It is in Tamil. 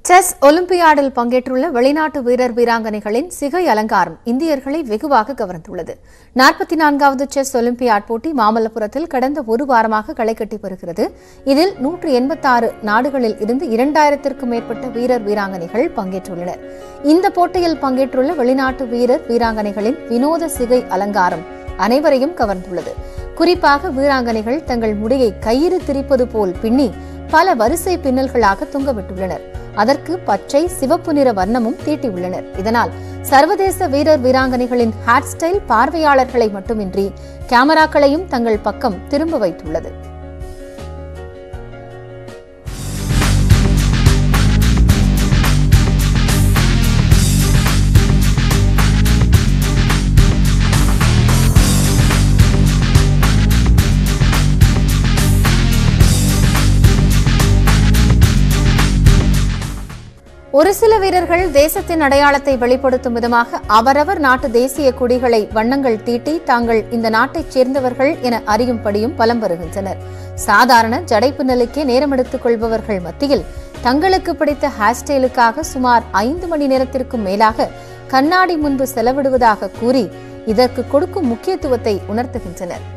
செஸ் ஒலிம்பியாடில் பங்கேற்றுள்ள வெளிநாட்டு வீரர் வீராங்கனைகளின் சிகை அலங்காரம் இந்தியர்களை வெகுவாக கவர்ந்துள்ளது நாற்பத்தி நான்காவது செஸ் ஒலிம்பியாட் போட்டி மாமல்லபுரத்தில் கடந்த ஒரு வாரமாக களைகட்டி வருகிறது இதில் நூற்று எண்பத்தாறு நாடுகளில் இருந்து இரண்டாயிரத்திற்கும் மேற்பட்ட வீரர் வீராங்கனைகள் பங்கேற்றுள்ளனர் இந்த போட்டியில் பங்கேற்றுள்ள வெளிநாட்டு வீரர் வீராங்கனைகளின் வினோத சிகை அலங்காரம் அனைவரையும் கவர்ந்துள்ளது குறிப்பாக வீராங்கனைகள் தங்கள் முடியை கயிறு திரிப்பது போல் பின்னி பல வரிசை பின்னல்களாக தொங்கவிட்டுள்ளனர் அதற்கு பச்சை சிவப்பு நிற வர்ணமும் தீட்டியுள்ளனர் இதனால் சர்வதேச வீரர் வீராங்கனைகளின் ஹேர் ஸ்டைல் பார்வையாளர்களை மட்டுமின்றி கேமராக்களையும் தங்கள் பக்கம் திரும்ப வைத்துள்ளது ஒரு சில வீரர்கள் தேசத்தின் அடையாளத்தை வெளிப்படுத்தும் விதமாக அவரவர் நாட்டு தேசிய கொடிகளை வண்ணங்கள் தீட்டி தாங்கள் இந்த நாட்டைச் சேர்ந்தவர்கள் என அறியும்படியும் பலம் பெறுகின்றனர் சாதாரண ஜடைப்பின்னலுக்கே நேரம் எடுத்துக் கொள்பவர்கள் மத்தியில் தங்களுக்கு பிடித்த ஹேர்ஸ்டைலுக்காக சுமார் ஐந்து மணி நேரத்திற்கும் மேலாக கண்ணாடி முன்பு செலவிடுவதாக கூறி இதற்கு கொடுக்கும் முக்கியத்துவத்தை உணர்த்துகின்றனர்